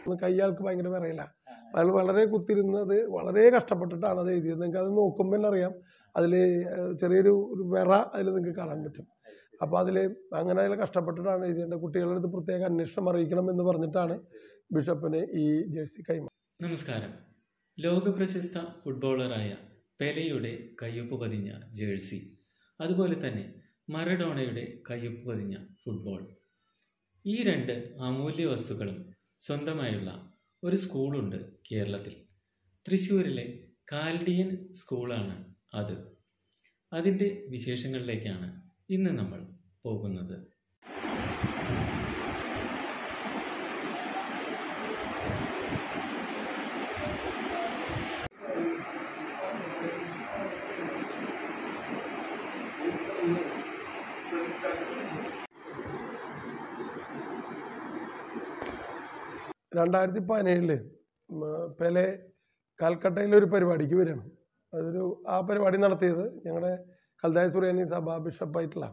കൈയാൾക്ക് ഭയങ്കര വിറയില്ല അയാൾ വളരെ കുത്തിരുന്നത് വളരെ കഷ്ടപ്പെട്ടിട്ടാണ് അത് എഴുതിയത് നിങ്ങൾക്ക് അത് നോക്കുമ്പോൾ തന്നെ അറിയാം അതിൽ ചെറിയൊരു ഒരു വിറ അതിൽ നിങ്ങൾക്ക് കാണാൻ പറ്റും അപ്പോൾ അതിൽ അങ്ങനെ അതിൽ കഷ്ടപ്പെട്ടിട്ടാണ് എഴുതിയത് കുട്ടികളുടെ അടുത്ത് പ്രത്യേക അന്വേഷണം അറിയിക്കണം എന്ന് പറഞ്ഞിട്ടാണ് ബിഷപ്പിന് ഈ ജേഴ്സി കൈമാറി നമസ്കാരം ലോകപ്രശസ്ത ഫുട്ബോളറായ പെലെയുടെ കയ്യൊപ്പ് പതിഞ്ഞ ജേഴ്സി അതുപോലെ തന്നെ മറഡോണയുടെ കയ്യൊപ്പ് പതിഞ്ഞ ഫുട്ബോൾ ഈ രണ്ട് അമൂല്യ വസ്തുക്കളും സ്വന്തമായുള്ള ഒരു സ്കൂളുണ്ട് കേരളത്തിൽ തൃശ്ശൂരിലെ കാൽഡിയൻ സ്കൂളാണ് അത് അതിൻ്റെ വിശേഷങ്ങളിലേക്കാണ് ഇന്ന് നമ്മൾ പോകുന്നത് രണ്ടായിരത്തി പതിനേഴില് പെലെ കൽക്കട്ടയിലെ ഒരു പരിപാടിക്ക് വരികയാണ് അതൊരു ആ പരിപാടി നടത്തിയത് ഞങ്ങളുടെ കൽദായ സുറിയാനി സഭ ബിഷപ്പായിട്ടുള്ള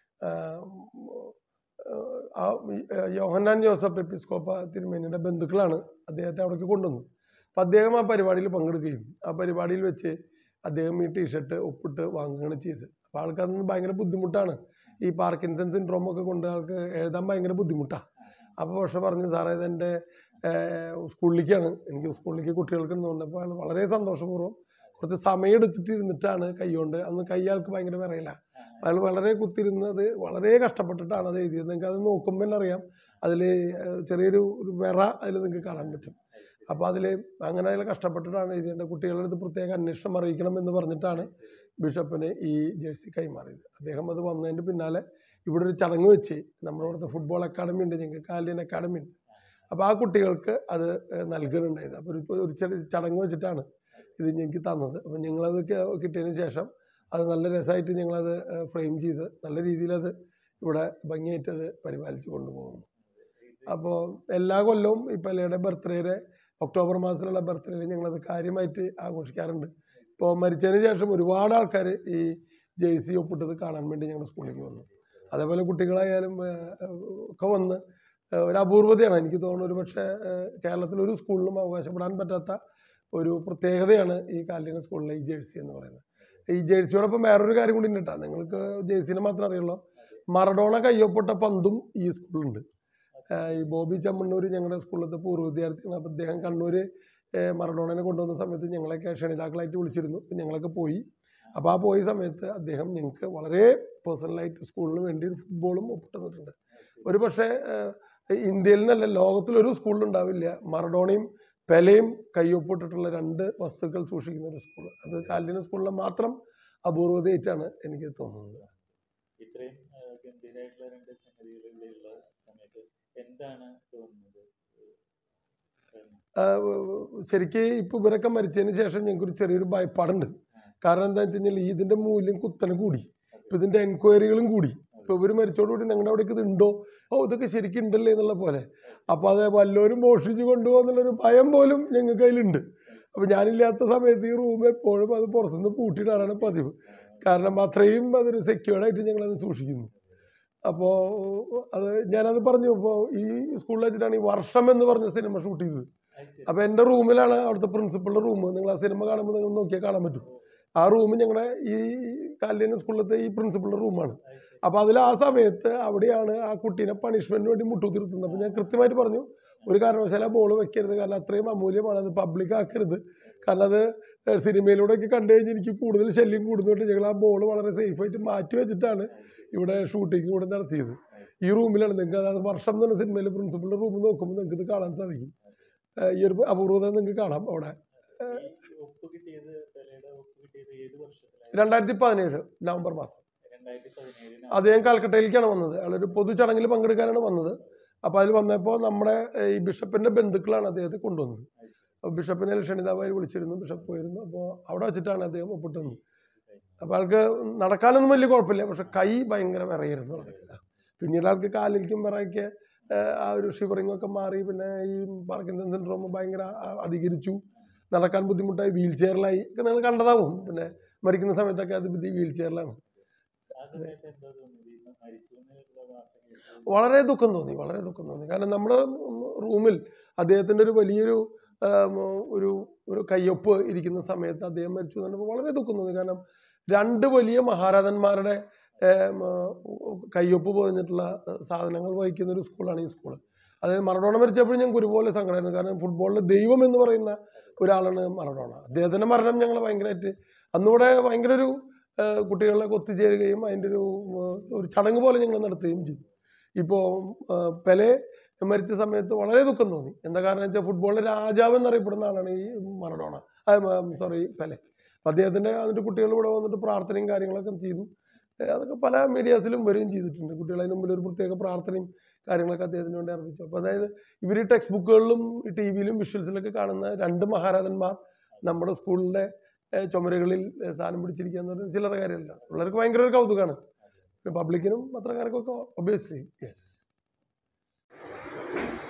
ആ യോഹന്നാൻ ജോസഫ് എപ്പിസ്കോപ്പ തിരുമേനിയുടെ ബന്ധുക്കളാണ് അദ്ദേഹത്തെ അവിടേക്ക് കൊണ്ടുവന്നത് അപ്പം അദ്ദേഹം ആ പരിപാടിയിൽ പങ്കെടുക്കുകയും ആ പരിപാടിയിൽ വെച്ച് അദ്ദേഹം ഈ ടീഷർട്ട് ഒപ്പിട്ട് വാങ്ങുകയാണ് ചെയ്തത് അപ്പോൾ ആൾക്ക് അതൊന്നും ഭയങ്കര ബുദ്ധിമുട്ടാണ് ഈ പാർക്കിൻസൺ സിൻഡ്രോം ഒക്കെ കൊണ്ട് ആൾക്ക് എഴുതാൻ ഭയങ്കര ബുദ്ധിമുട്ടാണ് അപ്പോൾ പക്ഷെ പറഞ്ഞു സാറേ ഇതെൻ്റെ സ്കൂളിലേക്കാണ് എനിക്ക് സ്കൂളിലേക്ക് കുട്ടികൾക്ക് ഉണ്ടെന്നുണ്ട് അപ്പോൾ അയാൾ വളരെ സന്തോഷപൂർവ്വം കുറച്ച് സമയം എടുത്തിട്ട് ഇരുന്നിട്ടാണ് കൈകൊണ്ട് അന്ന് കൈ ആൾക്ക് ഭയങ്കര വിറയില്ല അയാൾ വളരെ കുത്തിരുന്നത് വളരെ കഷ്ടപ്പെട്ടിട്ടാണ് അത് എഴുതിയത് നിങ്ങൾക്ക് അത് നോക്കുമ്പോൾ തന്നെ അറിയാം അതിൽ ചെറിയൊരു ഒരു വിറ അതിൽ നിങ്ങൾക്ക് കാണാൻ പറ്റും അപ്പോൾ അതിൽ അങ്ങനെ അതിൽ കഷ്ടപ്പെട്ടിട്ടാണ് എഴുതിയത് കുട്ടികളുടെ അടുത്ത് പ്രത്യേക അന്വേഷണം അറിയിക്കണം എന്ന് പറഞ്ഞിട്ടാണ് ബിഷപ്പിന് ഈ ജേഴ്സി കൈമാറിയത് അദ്ദേഹം അത് വന്നതിൻ്റെ പിന്നാലെ ഇവിടെ ഒരു ചടങ്ങ് വെച്ച് നമ്മുടെ ഇവിടുത്തെ ഫുട്ബോൾ അക്കാഡമി ഉണ്ട് ഞങ്ങൾക്ക് കാലിയൻ അക്കാഡമി ഉണ്ട് അപ്പോൾ ആ കുട്ടികൾക്ക് അത് നൽകുന്നുണ്ടായത് അപ്പോൾ ഒരു ഒരു ചെറിയ ചടങ്ങ് വെച്ചിട്ടാണ് ഇത് ഞങ്ങൾക്ക് തന്നത് അപ്പോൾ ഞങ്ങളത് കിട്ടിയതിന് ശേഷം അത് നല്ല രസമായിട്ട് ഞങ്ങളത് ഫ്രെയിം ചെയ്ത് നല്ല രീതിയിൽ അത് ഇവിടെ ഭംഗിയായിട്ട് അത് പരിപാലിച്ച് കൊണ്ടുപോകുന്നു അപ്പോൾ എല്ലാ കൊല്ലവും ഈ പലയുടെ ബർത്ത്ഡേയുടെ ഒക്ടോബർ മാസത്തിലുള്ള ബർത്ത്ഡേയിൽ ഞങ്ങളത് കാര്യമായിട്ട് ആഘോഷിക്കാറുണ്ട് ഇപ്പോൾ മരിച്ചതിന് ശേഷം ഒരുപാട് ആൾക്കാർ ഈ ജേഴ്സി ഒപ്പിട്ടത് കാണാൻ വേണ്ടി ഞങ്ങളുടെ സ്കൂളിലേക്ക് വന്നു അതേപോലെ കുട്ടികളായാലും ഒക്കെ വന്ന് ഒരു അപൂർവതയാണ് എനിക്ക് തോന്നുന്നു ഒരു പക്ഷേ കേരളത്തിൽ ഒരു സ്കൂളിലും അവകാശപ്പെടാൻ പറ്റാത്ത ഒരു പ്രത്യേകതയാണ് ഈ കാലിന സ്കൂളിലെ ഈ ജേഴ്സി എന്ന് പറയുന്നത് ഈ ജേഴ്സിയോടൊപ്പം വേറൊരു കാര്യം കൂടി ഉണ്ട് കേട്ടോ നിങ്ങൾക്ക് ജേഴ്സിനെ മാത്രമേ അറിയുള്ളൂ മറഡോണ കയ്യൊപ്പിട്ട പന്തും ഈ സ്കൂളിലുണ്ട് ഈ ബോബി ചമ്മണ്ണൂർ ഞങ്ങളുടെ സ്കൂളിലത്തെ പൂർവ്വ വിദ്യാർത്ഥിയാണ് അപ്പോൾ അദ്ദേഹം കണ്ണൂർ മറഡോണനെ കൊണ്ടുവന്ന സമയത്ത് ഞങ്ങളെയൊക്കെ ക്ഷണിതാക്കളായിട്ട് വിളിച്ചിരുന്നു ഞങ്ങളൊക്കെ പോയി അപ്പോൾ ആ പോയ സമയത്ത് അദ്ദേഹം ഞങ്ങൾക്ക് വളരെ പേഴ്സണലായിട്ട് സ്കൂളിന് വേണ്ടി ഫുട്ബോളും ഒപ്പിട്ട് തന്നിട്ടുണ്ട് ഒരു പക്ഷേ ഇന്ത്യയിൽ നിന്നല്ല ലോകത്തിലൊരു സ്കൂളിലുണ്ടാവില്ല മറഡോണയും പെലയും കയ്യൊപ്പിട്ടിട്ടുള്ള രണ്ട് വസ്തുക്കൾ സൂക്ഷിക്കുന്ന ഒരു സ്കൂൾ അത് കാലിന സ്കൂളിലെ മാത്രം അപൂർവതയായിട്ടാണ് എനിക്ക് തോന്നുന്നത് ഇത്രയും ഗംഭീരമായിട്ടുള്ള രണ്ട് സംഗതികൾ ഇവിടെയുള്ള സമയത്ത് എന്താണ് തോന്നുന്നത് ശരിക്ക് ഇപ്പൊ ഇവരൊക്കെ മരിച്ചതിന് ശേഷം ഞങ്ങൾക്കൊരു ചെറിയൊരു ഭയപ്പാടുണ്ട് കാരണം എന്താ വെച്ച് കഴിഞ്ഞാൽ ഇതിന്റെ മൂല്യം കുത്തനെ കൂടി ഇപ്പൊ ഇതിന്റെ എൻക്വയറികളും കൂടി ഇപ്പൊ ഇവർ മരിച്ചോടുകൂടി ഞങ്ങളുടെ അവിടേക്ക് ഇത് ഉണ്ടോ ഓ ഇതൊക്കെ ശരിക്കും ഉണ്ടല്ലേ എന്നുള്ള പോലെ അപ്പൊ അത് വല്ലവരും മോഷിച്ചു കൊണ്ടുപോകുന്നുള്ളൊരു ഭയം പോലും ഞങ്ങൾക്ക് അതിലുണ്ട് അപ്പൊ ഞാനില്ലാത്ത സമയത്ത് ഈ റൂം എപ്പോഴും അത് പുറത്തുനിന്ന് പൂട്ടിയിടാറാണ് പതിവ് കാരണം അത്രയും അതൊരു സെക്യൂർഡായിട്ട് ഞങ്ങളത് സൂക്ഷിക്കുന്നു അപ്പോൾ അത് ഞാനത് പറഞ്ഞു ഇപ്പോൾ ഈ സ്കൂളിൽ വെച്ചിട്ടാണ് ഈ വർഷം എന്ന് പറഞ്ഞ സിനിമ ഷൂട്ട് ചെയ്തത് അപ്പോൾ എൻ്റെ റൂമിലാണ് അവിടുത്തെ പ്രിൻസിപ്പളുടെ റൂം നിങ്ങൾ ആ സിനിമ കാണുമ്പോൾ നിങ്ങൾ നോക്കിയാൽ കാണാൻ പറ്റും ആ റൂം ഞങ്ങളുടെ ഈ കാലിന സ്കൂളിലത്തെ ഈ പ്രിൻസിപ്പളുടെ റൂമാണ് അപ്പോൾ അതിൽ ആ സമയത്ത് അവിടെയാണ് ആ കുട്ടീനെ പണിഷ്മെന്റിന് വേണ്ടി മുട്ടുകുത്തിരുത്തുന്നത് അപ്പോൾ ഞാൻ കൃത്യമായിട്ട് പറഞ്ഞു ഒരു കാരണവശാലും ആ ബോൾ വെക്കരുത് കാരണം അത്രയും അമൂല്യമാണ് അത് പബ്ലിക് ആക്കരുത് കാരണം അത് സിനിമയിലൂടെയൊക്കെ കണ്ടു കഴിഞ്ഞാൽ എനിക്ക് കൂടുതൽ ശല്യം കൂടുന്നുണ്ട് ഞങ്ങൾ ആ ബോൾ വളരെ സേഫായിട്ട് മാറ്റി വെച്ചിട്ടാണ് ഇവിടെ ഷൂട്ടിംഗ് ഇവിടെ നടത്തിയത് ഈ റൂമിലാണ് നിങ്ങൾക്ക് അതായത് വർഷം എന്ന് പറഞ്ഞ സിനിമയിൽ പ്രിൻസിപ്പളിൻ്റെ റൂം നോക്കുമ്പോൾ നിങ്ങൾക്ക് ഇത് കാണാൻ സാധിക്കും ഈ ഒരു അപൂർവത നിങ്ങൾക്ക് കാണാം അവിടെ ഒപ്പ് കിട്ടിയത് പെലയുടെ ഒപ്പ് കിട്ടിയത് ഏത് വർഷത്തിലായിരുന്നു രണ്ടായിരത്തി പതിനേഴ് നവംബർ മാസം രണ്ടായിരത്തി പതിനേഴിന് അദ്ദേഹം കാൽക്കട്ടയിലേക്കാണ് വന്നത് അയാളൊരു പൊതു ചടങ്ങിൽ പങ്കെടുക്കാനാണ് വന്നത് അപ്പോൾ അതിൽ വന്നപ്പോൾ നമ്മുടെ ഈ ബിഷപ്പിന്റെ ബന്ധുക്കളാണ് അദ്ദേഹത്തെ കൊണ്ടുവന്നത് അപ്പോൾ ബിഷപ്പിനെ ക്ഷണിതാവായി വിളിച്ചിരുന്നു ബിഷപ്പ് പോയിരുന്നു അപ്പോൾ അവിടെ വെച്ചിട്ടാണ് അദ്ദേഹം ഒപ്പിട്ടുന്നത് അപ്പോൾ ആൾക്ക് നടക്കാനൊന്നും വലിയ കുഴപ്പമില്ല പക്ഷെ കൈ ഭയങ്കര വിറയായിരുന്നു ആൾക്ക് പിന്നീട് ആൾക്ക് കാലിലേക്കും വിറയൊക്കെ ആ ഒരു ഷിവറിംഗ് ഒക്കെ മാറി പിന്നെ ഈ പാർക്കിൻസൺ സിൻഡ്രോം ഭയങ്കര ആ- അധികരിച്ചു നടക്കാൻ ബുദ്ധിമുട്ടായി വീൽ ചെയറിലായി ഒക്കെ നിങ്ങൾ കണ്ടതാവും പിന്നെ മരിക്കുന്ന സമയത്തൊക്കെ അത് വീൽ ചെയറിലാണ് ആ സമയത്ത് എന്താ തോന്നിയത് മരിച്ചു എന്നുള്ള വാർത്ത കേട്ടു വളരെ ദുഃഖം തോന്നി വളരെ ദുഃഖം തോന്നി കാരണം നമ്മുടെ റൂമിൽ അദ്ദേഹത്തിൻ്റെ ഒരു വലിയൊരു ആം, ഒരു ഒരു കയ്യൊപ്പ് ഇരിക്കുന്ന സമയത്ത് അദ്ദേഹം മരിച്ചു എന്ന് പറഞ്ഞപ്പോൾ വളരെ ദുഃഖം തോന്നി കാരണം രണ്ട് വലിയ മഹാരാജന്മാരുടെ ഏം, കയ്യൊപ്പ് പോന്നിട്ടുള്ള സാധനങ്ങൾ വഹിക്കുന്ന ഒരു സ്കൂളാണ് ഈ സ്കൂൾ അതായത് മറഡോണ മരിച്ചപ്പോഴും ഞങ്ങൾക്ക് ഒരുപോലെ സങ്കടമായിരുന്നു കാരണം ഫുട്ബോളിലെ ദൈവം എന്ന് പറയുന്ന ഒരാളാണ് മറഡോണ അദ്ദേഹത്തിൻ്റെ മരണം ഞങ്ങൾ ഭയങ്കരമായിട്ട് അന്നിവിടെ ഭയങ്കര ഒരു ആ, കുട്ടികളിലൊക്കെ ഒത്തുചേരുകയും അതിൻ്റെ ഒരു ആ, ഒരു ചടങ്ങ് പോലെ ഞങ്ങൾ നടത്തുകയും ചെയ്തു ഇപ്പോൾ പെലെ മരിച്ച സമയത്ത് വളരെ ദുഃഖം തോന്നി എന്താ കാരണം വെച്ചാൽ ഫുട്ബോളിലെ രാജാവ് എന്നറിയപ്പെടുന്ന ആളാണ് ഈ മറഡോണ സോറി പെലെ അപ്പം അദ്ദേഹത്തിൻ്റെ എന്നിട്ട് കുട്ടികൾ ഇവിടെ വന്നിട്ട് പ്രാർത്ഥനയും കാര്യങ്ങളൊക്കെ ചെയ്തു ഏ, അതൊക്കെ പല മീഡിയാസിലും വരികയും ചെയ്തിട്ടുണ്ട് കുട്ടികളെ മുമ്പിൽ ഒരു പ്രത്യേക പ്രാർത്ഥനയും കാര്യങ്ങളൊക്കെ അദ്ദേഹത്തിന് വേണ്ടി അർപ്പിച്ചു അപ്പോൾ അതായത് ഇവർ ഈ ടെക്സ്റ്റ് ബുക്കുകളിലും ടി വിയിലും വിഷ്വൽസിലൊക്കെ കാണുന്ന രണ്ട് മഹാരാജന്മാർ നമ്മുടെ സ്കൂളിൻ്റെ ഏഹ് ചുമരുകളിൽ ഏഹ് സ്ഥാനം പിടിച്ചിരിക്കുക എന്ന് പറഞ്ഞാൽ ചില്ലറ കാര്യമല്ല പിള്ളേർക്ക് ഭയങ്കര ഒരു കൗതുകമാണ് പബ്ലിക്കിനും പത്രക്കാർക്കൊക്കെ ഒബിയസ്ലി യെസ്